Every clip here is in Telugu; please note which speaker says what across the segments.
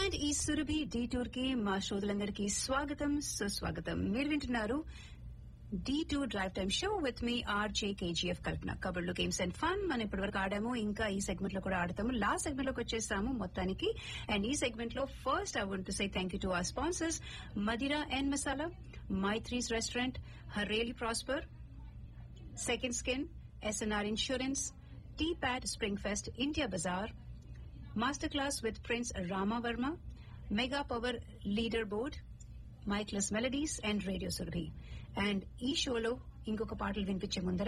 Speaker 1: అండ్ ఈ సురభి డీటూర్ కి మా శ్రోతలందరికీ స్వాగతం సుస్వాగతం మీరు వింటున్నారు D two drive time show with me RJ KGF Kalpana కబుర్లు గేమ్స్ అండ్ ఫన్ మనం ఇప్పటివరకు ఆడాము ఇంకా ఈ సెగ్మెంట్ లో కూడా ఆడతాము లాస్ట్ సెగ్మెంట్ లోకి వచ్చేసాము మొత్తానికి అండ్ ఈ సెగ్మెంట్ లో first I want to say thank you to our sponsors Madira and Masala Maitri's restaurant Hareli Prosper second skin SNR insurance T pad spring fest India Bazaar master class with prince Rama Varma mega power leader board micless melodies and radio Surabhi and ఈ షోలో ఇంకొక పాటలు వినిపించే ముందర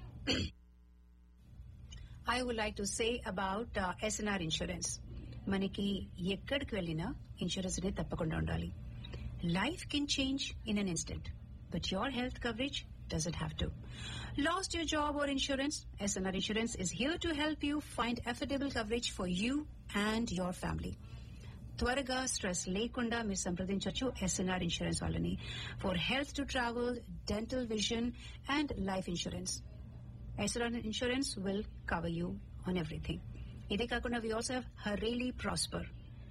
Speaker 1: I would like to say about SNR insurance మనకి ఎక్కడికి వెళ్ళినా ఇన్సూరెన్స్ అనేది తప్పకుండా ఉండాలి life can change in an instant but your health coverage doesn't have to. Lost your job or insurance? SNR Insurance is here to help you find affordable coverage for you and your family. త్వరగా స్ట్రెస్ లేకుండా మీరు సంప్రదించవచ్చు ఎస్ఎన్ఆర్ ఇన్సూరెన్స్ వాళ్ళని for health to travel dental vision and life insurance SNR insurance will cover you on everything ఇదే కాకుండా we also have Hareli Prosper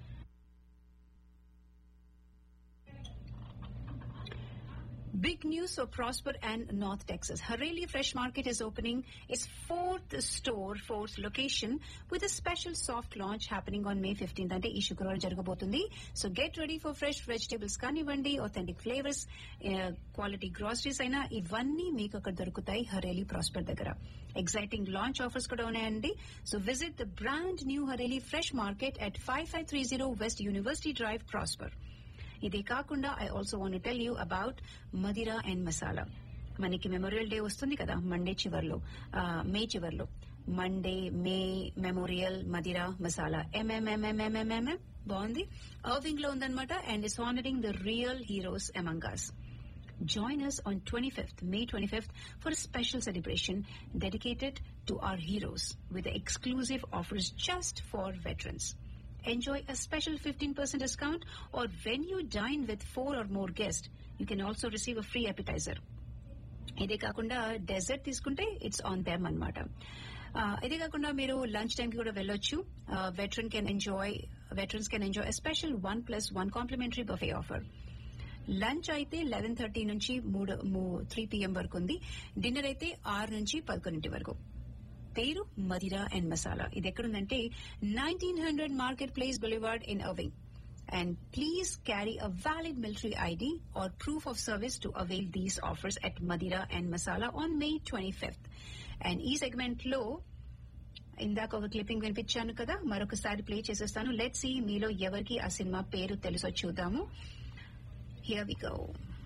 Speaker 1: Big news for Prosper and North Texas. Hareli Fresh Market is opening its fourth store, fourth location with a special soft launch happening on May 15th. అంటే ఈ శుక్రవారం జరగబోతుంది so get ready for fresh vegetables కానివ్వండి ఒథెంటిక్ ఫ్లేవర్స్ క్వాలిటీ గ్రాసరీస్ అయినా ఇవన్నీ మీకు అక్కడ దొరుకుతాయి హరేలీ ప్రాస్పర్ దగ్గర ఎగ్జైటింగ్ లాంచ్ ఆఫర్స్ కూడా ఉన్నాయండి so visit the brand new Hareli fresh market at five five three zero west university drive Prosper ఇదే కాకుండా I also want tell you about Madira and Masala మనకి మెమోరియల్ డే వస్తుంది కదా మండే చివర్లో మే చివర్లో Monday May memorial Madira masala ఎంఎంఎంఎంఎంఎంఎం బాగుంది అర్వింగ్ లో ఉందన్నమాట and it's honouring the real heroes among us. Join us on 25th, May 25th, for a special celebration dedicated to our heroes with the exclusive offers just for veterans. Enjoy a special 15% discount or when you dine with four or more guests, you can also receive a free appetizer. ఇదే కాకుండా డెజర్ట్ తీసుకుంటే ఇట్స్ ఆన్ దెమ్ అనమాట ఇదే కాకుండా మీరు లంచ్ టైం కి కూడా వెళ్ళొచ్చు veteran can enjoy veterans can enjoy special one plus one complimentary buffet offer lunch అయితే లెవెన్ థర్టీ నుంచి మూడు త్రీ పిఎం వరకు ఉంది డిన్నర్ అయితే ఆరు నుంచి పదకొండింటి వరకు పేరు మదిరా అండ్ మసాలా ఇది ఎక్కడుందంటే nineteen hundred marketplace boulevard in Irving and please carry a valid military ID or proof of service to avail these offers at Madira and Masala on May twenty fifth and ఈ సెగ్మెంట్ లో ఇందాక ఒక క్లిప్పింగ్ వినిపించాను కదా మరొకసారి ప్లే చేసేస్తాను లెట్ సి మీలో ఎవరికి ఆ సినిమా పేరు తెలుసో చూద్దాము హియర్ వి గో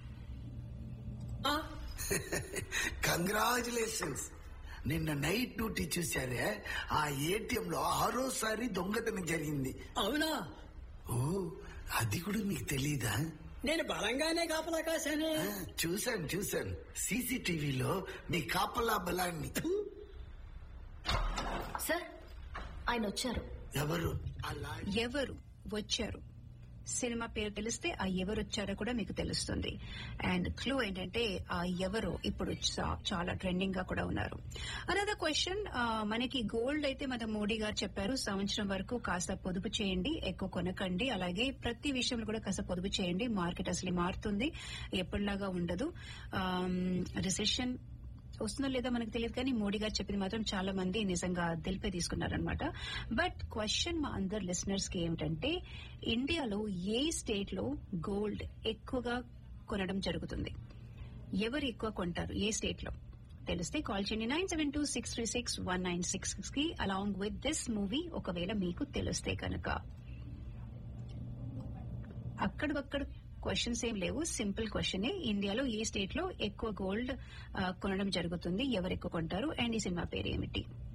Speaker 2: కంగ్రాచులేషన్స్ నిన్న నైట్ డ్యూటీ చూసారే ఆ ఏటీఎం లో ఆరోసారి దొంగతనం జరిగింది
Speaker 3: అవునా
Speaker 2: ఓ అది కూడా మీకు తెలీదా
Speaker 3: నేను బలంగానే కాపలా కాశానే
Speaker 2: ఆ, చూశాను చూశాను సీసీటీవీలో మీ కాపలా బలాన్ని
Speaker 4: సార్ ఆయన వచ్చారు
Speaker 2: ఎవరు అలా
Speaker 1: ఎవరు వచ్చారు సినిమా పేరు తెలిస్తే ఆ ఎవరు వచ్చారో కూడా మీకు తెలుస్తుంది అండ్ క్లూ ఏంటంటే ఆ ఎవరు ఇప్పుడు చా- చాలా ట్రెండింగ్ గా కూడా ఉన్నారు అనదర్ క్వశ్చన్ మనకి గోల్డ్ అయితే మన మోడీ గారు చెప్పారు సంవత్సరం వరకు కాస్త పొదుపు చేయండి ఎక్కువ కొనకండి అలాగే ప్రతి విషయంలో కూడా కాస్త పొదుపు చేయండి మార్కెట్ అసలు మారుతుంది ఎప్పటిలాగా ఉండదు రిసెషన్ వస్తుందో లేదో మనకు తెలియదు కానీ మోడీ గారు చెప్పింది మాత్రం చాలా మంది నిజంగా దిల్పే తీసుకున్నారనమాట బట్ క్వశ్చన్ మా అందరు లిసనర్స్ కి ఏమిటంటే ఇండియాలో ఏ స్టేట్ లో గోల్డ్ ఎక్కువగా కొనడం జరుగుతుంది ఎవరు ఎక్కువ కొంటారు ఏ స్టేట్ లో తెలిస్తే కాల్ చేయండి nine seven two six three six one nine six కి అలాంగ్ విత్ దిస్ మూవీ ఒకవేళ మీకు తెలిస్తే కనుక అక్కడక్కడ క్వశ్చన్స్ ఏం లేవు సింపుల్ క్వశ్చనే ఇండియాలో ఏ స్టేట్ లో ఎక్కువ గోల్డ్ కొనడం జరుగుతుంది ఎవరు ఎక్కువ కొంటారు అండ్ ఈ సినిమా పేరు ఏమిటి